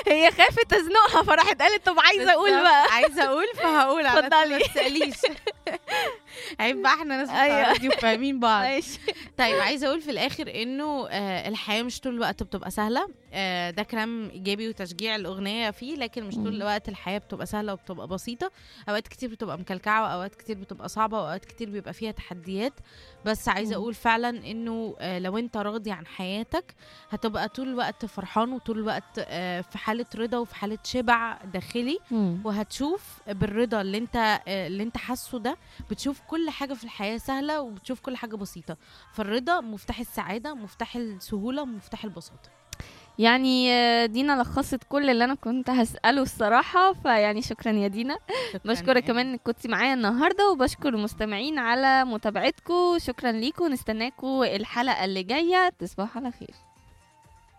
هي خافت تزنقها فراحت قالت طب عايزه اقول بالظبط. بقى عايزه اقول فهقول على طول، ما اتفضلي. تساليش عيب بقى احنا ناس أيوة. بتاع راديو فاهمين بعض ماشي طيب عايزه اقول في الاخر انه آه الحياه مش طول الوقت بتبقى سهله آه ده كلام ايجابي وتشجيع الاغنيه فيه لكن مش طول مم. الوقت الحياه بتبقى سهله وبتبقى بسيطه اوقات كتير بتبقى مكلكعه واوقات كتير بتبقى صعبه واوقات كتير بيبقى فيها تحديات بس عايزه مم. اقول فعلا انه آه لو انت راضي عن حياتك هتبقى طول الوقت فرحان وطول الوقت آه في حاله رضا وفي حاله شبع داخلي وهتشوف بالرضا اللي انت آه، اللي انت حاسه ده بتشوف كل حاجه في الحياه سهله وبتشوف كل حاجه بسيطه فالرضا مفتاح السعاده مفتاح السهوله مفتاح البساطه يعني آه، دينا لخصت كل اللي انا كنت هسأله الصراحة فيعني شكرا يا دينا شكراً بشكرك يا كمان انك كنتي معايا النهاردة وبشكر المستمعين على متابعتكم شكرا ليكم نستناكم الحلقة اللي جاية تصبحوا على خير